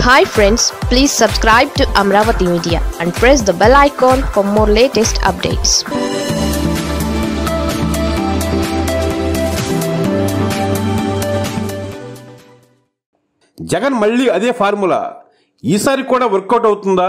hi friends please subscribe to Amaravati media and press the bell icon for more latest updates Jagan మళ్ళీ అదే formula ఈసారి కూడా work out అవుతుందా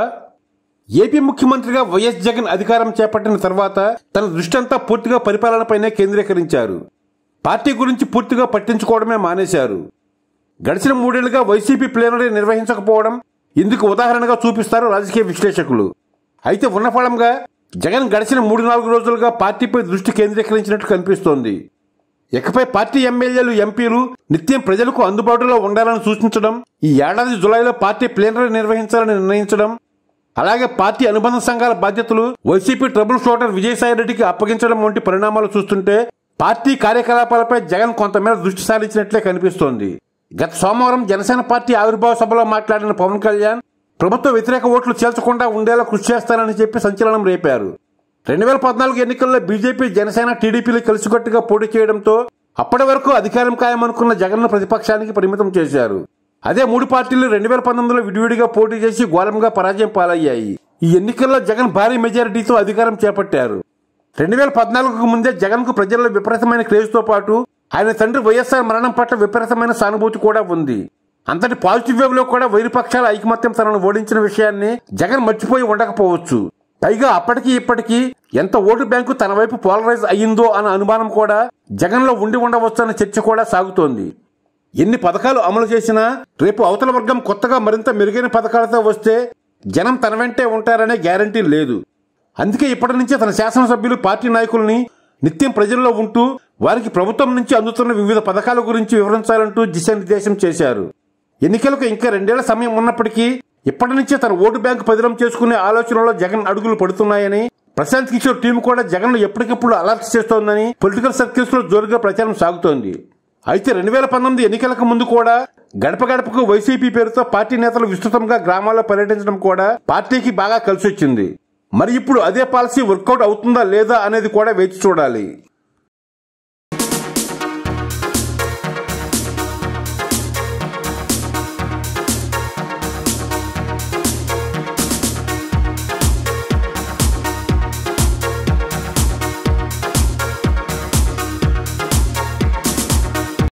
AP ముఖ్యమంత్రిగా వైఎస్ జగన్ అధికారం చేపట్టిన తర్వాత తన దృష్టంతా పూర్తిగా పరిపాలనపైనే కేంద్రీకరించారు పార్టీ గురించి పూర్తిగా పట్టించుకోవడమే మానేశారు గడిచిన మూడేళ్లుగా వైసీపీ ప్లేనరీ నిర్వహించకపోవడం ఇందుకు ఉదాహరణగా చూపిస్తారు రాజకీయ విశ్లేషకులు అయితే ఉన్నఫలంగా జగన్ గడిచిన మూడు నాలుగు రోజులుగా పార్టీపై దృష్టి కేంద్రీకరించినట్టు కనిపిస్తోంది ఇకపై పార్టీ ఎమ్మెల్యేలు ఎంపీలు నిత్యం ప్రజలకు అందుబాటులో ఉండాలని సూచించడం ఈ ఏడాది జులైలో పార్టీ ప్లేనరీ నిర్వహించాలని నిర్ణయించడం అలాగే పార్టీ అనుబంధ సంఘాల బాధ్యతలు వైసీపీ ట్రబుల్ షూటర్ విజయసాయిరెడ్డికి అప్పగించడం వంటి పరిణామాలు చూస్తుంటే పార్టీ కార్యకలాపాలపై జగన్ కొంతమేర దృష్టి సారించినట్లే కనిపిస్తోంది గత సోమవారం జనసేన పార్టీ ఆవిర్భావ సభలో మాట్లాడిన పవన్ కళ్యాణ్ ప్రభుత్వ వ్యతిరేక ఓట్లు చేల్చకుండా ఉండేలా కృషి చేస్తానని చెప్పి సంచలనం రేపారు రెండు వేల పద్నాలుగు ఎన్నికల్లో బీజేపీ జనసేన టీడీపీలు కలిసికట్టుగా పోటీ చేయడంతో అప్పటి వరకు అధికారం ఖాయమనుకున్న జగన్ను ప్రతిపక్షానికి పరిమితం చేశారు అదే మూడు పార్టీలు రెండు వేల పంతొమ్మిదిలో విడివిడిగా పోటీ చేసి ఘోరంగా పరాజయం పాలయ్యాయి ఈ ఎన్నికల్లో జగన్ భారీ మెజారిటీతో అధికారం చేపట్టారు రెండు వేల పద్నాలుగుకు ముందే జగన్ కు ప్రజల్లో విపరీతమైన క్రేజ్తో పాటు ఆయన తండ్రి వైఎస్ఆర్ మరణం పట్ల విపరీతమైన సానుభూతి కూడా ఉంది అంతటి పాజిటివ్ వేవ్ లో కూడా వైరు పక్షాల ఐకమత్యం తనను ఓడించిన విషయాన్ని జగన్ మర్చిపోయి ఉండకపోవచ్చు పైగా అప్పటికి ఇప్పటికీ ఎంత ఓటు బ్యాంకు తన వైపు పోలరైజ్ అయ్యిందో అన్న అనుమానం కూడా జగన్ లో ఉండి ఉండవచ్చన్న చర్చ కూడా సాగుతోంది ఎన్ని పథకాలు అమలు చేసినా రేపు అవతల వర్గం కొత్తగా మరింత మెరుగైన పథకాలతో వస్తే జనం తన వెంటే ఉంటారనే గ్యారంటీ లేదు అందుకే ఇప్పటి నుంచే తన శాసనసభ్యులు పార్టీ నాయకుల్ని నిత్యం ప్రజల్లో ఉంటూ వారికి ప్రభుత్వం నుంచి అందుతున్న వివిధ పథకాల గురించి వివరించాలంటూ దిశానిర్దేశం చేశారు ఎన్నికలకు ఇంకా రెండేళ్ల సమయం ఉన్నప్పటికీ ఇప్పటి నుంచే తన ఓటు బ్యాంకు పదిలం చేసుకునే ఆలోచనలో జగన్ అడుగులు పడుతున్నాయని ప్రశాంత్ కిషోర్ టీం కూడా జగన్ ఎప్పటికప్పుడు అలర్ట్ చేస్తోందని పొలిటికల్ సర్కిల్స్ లో జోరుగా ప్రచారం సాగుతోంది అయితే రెండు వేల పంతొమ్మిది ఎన్నికలకు ముందు కూడా గడప గడపకు వైసీపీ పేరుతో పార్టీ నేతలు విస్తృతంగా గ్రామాల్లో పర్యటించడం కూడా పార్టీకి బాగా కలిసొచ్చింది మరి ఇప్పుడు అదే పాలసీ వర్కౌట్ అవుతుందా లేదా అనేది కూడా వేచి చూడాలి